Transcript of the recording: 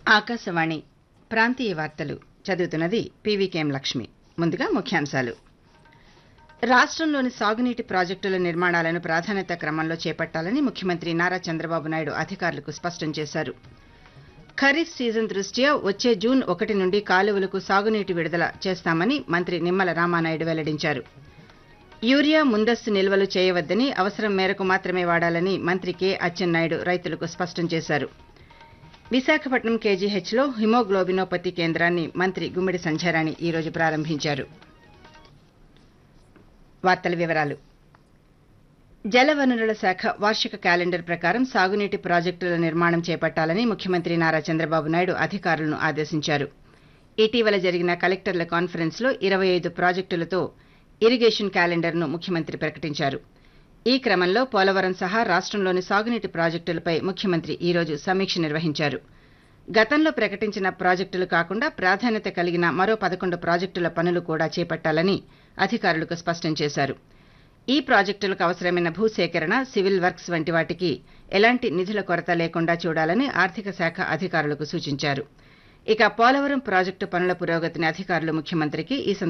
ఆకాశవాణి ప్రాంతీయ వార్తలు చదువుతున్నది పీవీకేఎం లక్ష్మి ముందుగా ముఖ్యాంశాలు రాష్ట్రంలోని సాగునీటి ప్రాజెక్టుల నిర్మాణాలను ప్రాధాన్యత క్రమంలో చేపట్టాలని ముఖ్యమంత్రి నారా చంద్రబాబు నాయుడు అధికారులకు స్పష్టం చేశారు ఖరీఫ్ సీజన్ దృష్ట్యా వచ్చే జూన్ ఒకటి నుండి కాలువలకు సాగునీటి విడుదల చేస్తామని మంత్రి నిమ్మల రామానాయుడు వెల్లడించారు యూరియా ముందస్తు నిల్వలు చేయవద్దని అవసరం మేరకు మాత్రమే వాడాలని మంత్రి కె అచ్చెన్నాయుడు రైతులకు స్పష్టం చేశారు విశాఖపట్నం కేజీహెచ్లో హిమోగ్లోబినోపతి కేంద్రాన్ని మంత్రి గుమ్మిడి సంధ్యారాణి ఈ రోజు ప్రారంభించారు వార్తల వివరాలు జలవనరుల శాఖ వార్షిక క్యాలెండర్ ప్రకారం సాగునీటి ప్రాజెక్టుల నిర్మాణం చేపట్టాలని ముఖ్యమంత్రి నారా చంద్రబాబు నాయుడు అధికారులను ఆదేశించారు ఇటీవల జరిగిన కలెక్టర్ల కాన్ఫరెన్స్ లో ఇరవై ఐదు ప్రాజెక్టులతో ఇరిగేషన్ క్యాలెండర్ను ముఖ్యమంత్రి ప్రకటించారు ఈ క్రమంలో పోలవరం సహా రాష్ట్రంలోని సాగునీటి ప్రాజెక్టులపై ముఖ్యమంత్రి ఈ రోజు సమీక్ష నిర్వహించారు గతంలో ప్రకటించిన ప్రాజెక్టులు కాకుండా ప్రాధాన్యత కలిగిన మరో పదకొండు ప్రాజెక్టుల పనులు కూడా చేపట్టాలని అధికారులకు స్పష్టం చేశారు ఈ ప్రాజెక్టులకు అవసరమైన భూసేకరణ సివిల్ వర్క్స్ వంటి వాటికి ఎలాంటి నిధుల కొరత లేకుండా చూడాలని ఆర్థిక శాఖ అధికారులకు సూచించారు ఇక పోలవరం ప్రాజెక్టు పనుల పురోగతిని అధికారులు ముఖ్యమంత్రికి ఈ